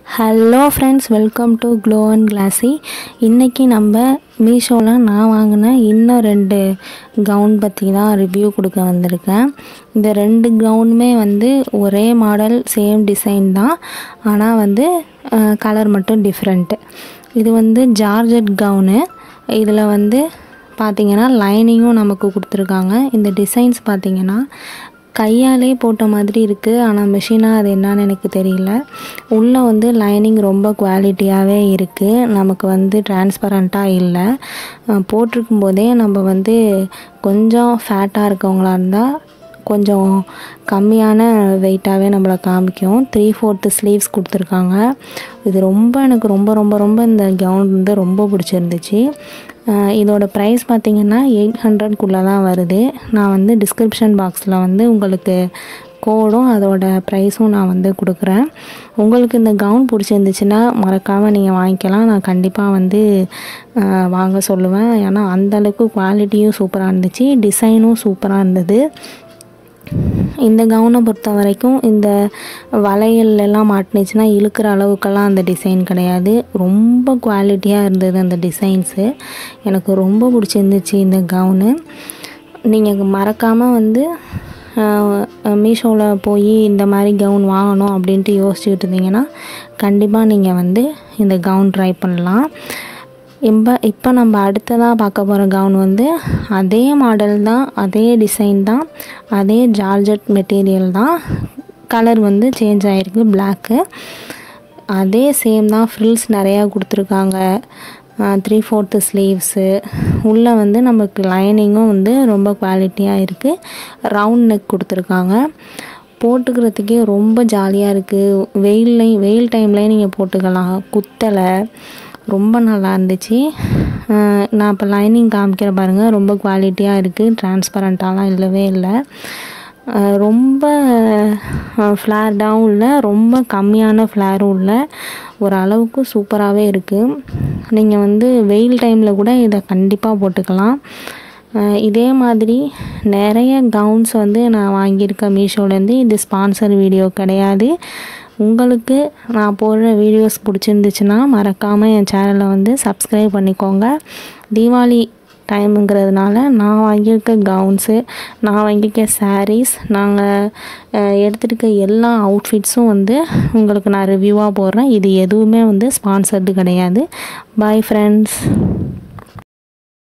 hello friends welcome to glow and classy இன்றைக்கி நம்ம மீஷோவில் நான் வாங்கின இன்னும் ரெண்டு கவுன் பற்றி தான் ரிவ்யூ கொடுக்க வந்திருக்கேன் இந்த ரெண்டு கவுனுமே வந்து ஒரே மாடல் சேம் டிசைன் தான் ஆனால் வந்து கலர் மட்டும் டிஃப்ரெண்ட்டு இது வந்து ஜார்ஜட் கவுனு இதில் வந்து பார்த்திங்கன்னா லைனிங்கும் நமக்கு கொடுத்துருக்காங்க இந்த டிசைன்ஸ் பார்த்திங்கன்னா கையாலே போட்ட மாதிரி இருக்குது ஆனால் மிஷினாக அது என்னன்னு எனக்கு தெரியல உள்ளே வந்து லைனிங் ரொம்ப குவாலிட்டியாகவே இருக்குது நமக்கு வந்து டிரான்ஸ்பரண்ட்டாக இல்லை போட்டிருக்கும் போதே நம்ம வந்து கொஞ்சம் ஃபேட்டாக இருக்கவங்களா இருந்தால் கொஞ்சம் கம்மியான வெயிட்டாகவே நம்மளை காமிக்கும் த்ரீ ஃபோர்த்து ஸ்லீவ்ஸ் கொடுத்துருக்காங்க இது ரொம்ப எனக்கு ரொம்ப ரொம்ப ரொம்ப இந்த கவுன் வந்து ரொம்ப பிடிச்சிருந்துச்சு இதோட ப்ரைஸ் பார்த்திங்கன்னா எயிட் ஹண்ட்ரட்குள்ளே தான் வருது நான் வந்து டிஸ்கிரிப்ஷன் பாக்ஸில் வந்து உங்களுக்கு கோடும் அதோட ப்ரைஸும் நான் வந்து கொடுக்குறேன் உங்களுக்கு இந்த கவுன் பிடிச்சிருந்துச்சுன்னா மறக்காமல் நீங்கள் வாங்கிக்கலாம் நான் கண்டிப்பாக வந்து வாங்க சொல்லுவேன் ஏன்னா அந்தளவுக்கு குவாலிட்டியும் சூப்பராக இருந்துச்சு டிசைனும் சூப்பராக இருந்தது இந்த கவுனை பொறுத்த வரைக்கும் இந்த வளையல் எல்லாம் மாட்டினுச்சுன்னா இழுக்கிற அளவுக்கெல்லாம் அந்த டிசைன் கிடையாது ரொம்ப குவாலிட்டியாக இருந்தது அந்த டிசைன்ஸு எனக்கு ரொம்ப பிடிச்சிருந்துச்சு இந்த கவுனு நீங்கள் மறக்காமல் வந்து மீஷோவில் போய் இந்த மாதிரி கவுன் வாங்கணும் அப்படின்ட்டு யோசிச்சுக்கிட்டு இருந்தீங்கன்னா கண்டிப்பாக நீங்கள் வந்து இந்த கவுன் ட்ரை பண்ணலாம் இப்போ இப்போ நம்ம அடுத்ததாக பார்க்க போகிற கவுன் வந்து அதே மாடல் தான் அதே டிசைன் தான் அதே ஜார்ஜட் மெட்டீரியல் தான் கலர் வந்து சேஞ்ச் ஆகிருக்கு பிளாக்கு அதே சேம் தான் ஃப்ரில்ஸ் நிறையா கொடுத்துருக்காங்க த்ரீ ஃபோர்த்து ஸ்லீவ்ஸு உள்ளே வந்து நமக்கு லைனிங்கும் வந்து ரொம்ப குவாலிட்டியாக இருக்குது ரவுண்ட் நெக் கொடுத்துருக்காங்க போட்டுக்கிறதுக்கே ரொம்ப ஜாலியாக இருக்குது வெயில்லையும் வெயில் டைம்லேயும் நீங்கள் போட்டுக்கலாம் குத்தலை ரொம்ப நல்லா இருந்துச்சு நான் இப்போ லைனிங் காமிக்கிற பாருங்கள் ரொம்ப குவாலிட்டியாக இருக்குது டிரான்ஸ்பரண்ட்டாலாம் இல்லவே இல்லை ரொம்ப ஃப்ளார்டாகவும் இல்லை ரொம்ப கம்மியான ஃப்ளாரும் இல்லை ஒரு அளவுக்கு சூப்பராகவே இருக்குது நீங்கள் வந்து வெயில் டைமில் கூட இதை கண்டிப்பாக போட்டுக்கலாம் இதே மாதிரி நிறைய கவுன்ஸ் வந்து நான் வாங்கியிருக்கேன் மீஷோலேருந்து இது ஸ்பான்சர் வீடியோ கிடையாது உங்களுக்கு நான் போடுற வீடியோஸ் பிடிச்சிருந்துச்சுன்னா மறக்காமல் என் சேனலை வந்து சப்ஸ்கிரைப் பண்ணிக்கோங்க தீபாவளி டைமுங்கிறதுனால நான் வாங்கியிருக்க கவுன்ஸு நான் வாங்கியிருக்க சாரீஸ் நாங்கள் எடுத்துருக்க எல்லா அவுட்ஃபிட்ஸும் வந்து உங்களுக்கு நான் ரிவ்யூவாக போடுறேன் இது எதுவுமே வந்து ஸ்பான்சர்டு கிடையாது பாய் ஃப்ரெண்ட்ஸ்